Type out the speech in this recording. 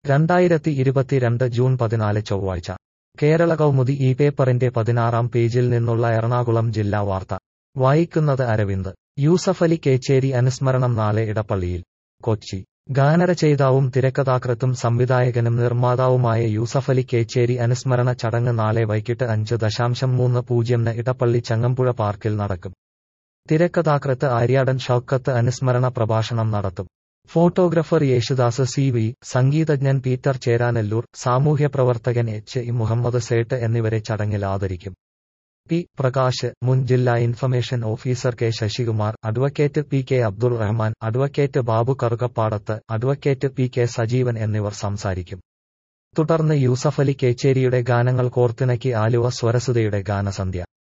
രണ്ടായിരത്തി ഇരുപത്തിരണ്ട് ജൂൺ പതിനാല് ചൊവ്വാഴ്ച കേരള കൗമുദി ഈ പേപ്പറിന്റെ പതിനാറാം പേജിൽ നിന്നുള്ള എറണാകുളം ജില്ലാ വാർത്ത വായിക്കുന്നത് അരവിന്ദ് യൂസഫലി കേച്ചേരി അനുസ്മരണം നാളെ ഇടപ്പള്ളിയിൽ കൊച്ചി ഗാനരചയിതാവും തിരക്കഥാകൃത്തും സംവിധായകനും നിർമ്മാതാവുമായ യൂസഫലി കേച്ചേരി അനുസ്മരണ ചടങ്ങ് നാളെ വൈകിട്ട് അഞ്ച് ദശാംശം മൂന്ന് പൂജ്യംന് ഇടപ്പള്ളി ചങ്ങമ്പുഴ പാർക്കിൽ നടക്കും തിരക്കഥാകൃത്ത് ആര്യാടൻ ഷൌക്കത്ത് അനുസ്മരണ പ്രഭാഷണം നടത്തും ഫോട്ടോഗ്രാഫർ യേശുദാസ് സി വി സംഗീതജ്ഞൻ പീറ്റർ ചേരാനെല്ലൂർ സാമൂഹ്യപ്രവർത്തകൻ എച്ച് ഇ മുഹമ്മദ് സേട്ട് എന്നിവരെ ചടങ്ങിൽ ആദരിക്കും പി പ്രകാശ് മുൻ ജില്ലാ information officer K Sasikumar advocate P K Abdul Rahman advocate Babu Karukappadath advocate P K Sajeevan എന്നിവർ സംസാരിക്കും തുടർന്ന് യൂസഫലി കേച്ചേരിയുടെ ഗാനങ്ങൾ കോർത്തിണക്കി ആലുവ സ്വരസുതയുടെ ഗാനസന്ധ്യ